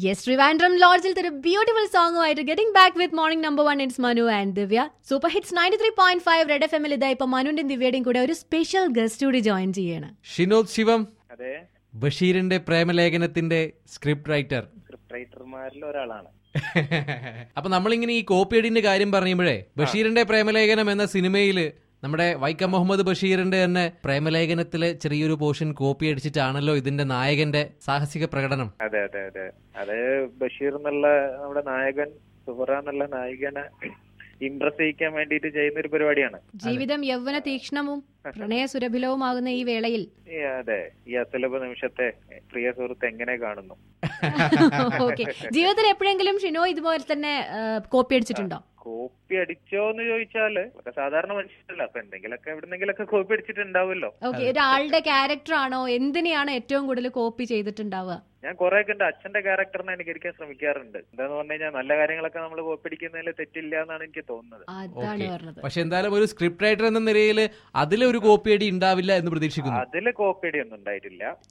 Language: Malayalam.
യെസ് ട്രിവാൻഡ്രം ലോഡ്ജിൽ ഒരു ബ്യൂട്ടിഫുൾ സോങ്ങുമായിട്ട് getting back with morning number one it's Manu and Divya super hits ninety three point five red F എമ്മിൽ ഇതാ ഇപ്പൊ മനുവിന്റെയും ദിവ്യയുടെയും കൂടെ ഒരു സ്പെഷ്യൽ ഗസ്റ്റ് കൂടി ജോയിൻ ചെയ്യാണ് ഷിനോദ് ശിവം അതെ ബഷീറിന്റെ പ്രേമലേഖനത്തിന്റെ സ്ക്രിപ്റ്റ് റൈറ്റർ സ്ക്രിപ്റ്റ് റൈറ്റർമാരിൽ ഒരാളാണ് അപ്പൊ നമ്മളിങ്ങനെ ഈ കോപ്പിയടിന്റെ കാര്യം പറയുമ്പോഴേ ബഷീറിന്റെ പ്രേമലേഖനം എന്ന സിനിമയില് നമ്മുടെ വൈക്കം മുഹമ്മദ് ബഷീറിന്റെ തന്നെ പ്രേമലേഖനത്തിലെ ചെറിയൊരു പോർഷൻ കോപ്പി അടിച്ചിട്ടാണല്ലോ ഇതിന്റെ നായകന്റെ സാഹസിക പ്രകടനം അതെ അതെ അതെ അത് ബഷീർ എന്നുള്ള നമ്മുടെ നായകൻ സുഹറ എന്നുള്ള നായികനെ ഇംപ്രസ് ചെയ്യിക്കാൻ വേണ്ടിയിട്ട് ചെയ്യുന്ന ഒരു പരിപാടിയാണ് ജീവിതം യൗവന തീക്ഷ്ണവും പ്രണയ സുരഭിലവുമാകുന്ന ഈ വേളയിൽ ഈ അതെ ഈ അസുലഭ നിമിഷത്തെ പ്രിയ സുഹൃത്ത് എങ്ങനെ കാണുന്നു ഓക്കെ ജീവിതത്തിൽ എപ്പോഴെങ്കിലും ഷിനോ ഇതുപോലെ തന്നെ കോപ്പി അടിച്ചിട്ടുണ്ടോ കോപ്പി അടിച്ചോ എന്ന് ചോദിച്ചാല് ഒക്കെ സാധാരണ മനുഷ്യരല്ല അപ്പൊ എന്തെങ്കിലുമൊക്കെ എവിടെന്നെങ്കിലൊക്കെ കോപ്പി അടിച്ചിട്ടുണ്ടാവുമല്ലോ ഓക്കെ ഒരാളുടെ ക്യാരക്ടർ ആണോ എന്തിനെയാണ് ഏറ്റവും കൂടുതൽ കോപ്പി ചെയ്തിട്ടുണ്ടാവുക ഞാൻ കുറെ ഒക്കെ എന്റെ അച്ഛന്റെ ക്യാരക്ടറിനെ അനുകരിക്കാൻ ശ്രമിക്കാറുണ്ട് എന്താന്ന് പറഞ്ഞു കഴിഞ്ഞാൽ നല്ല കാര്യങ്ങളൊക്കെ നമ്മൾ കോപ്പി അടിക്കുന്നതിൽ തെറ്റില്ല എന്നാണ് എനിക്ക് തോന്നുന്നത് അതാണ് ഓക്കെ പറഞ്ഞത് പക്ഷെ എന്തായാലും ഒരു സ്ക്രിപ്റ്റ് റൈറ്റർ എന്ന നിലയിൽ അതിലൊരു കോപ്പിയടി ഉണ്ടാവില്ല എന്ന് പ്രതീക്ഷിക്കുന്നു അതില് കോപ്പിയടി ഒന്നും ഉണ്ടായിട്ടില്ല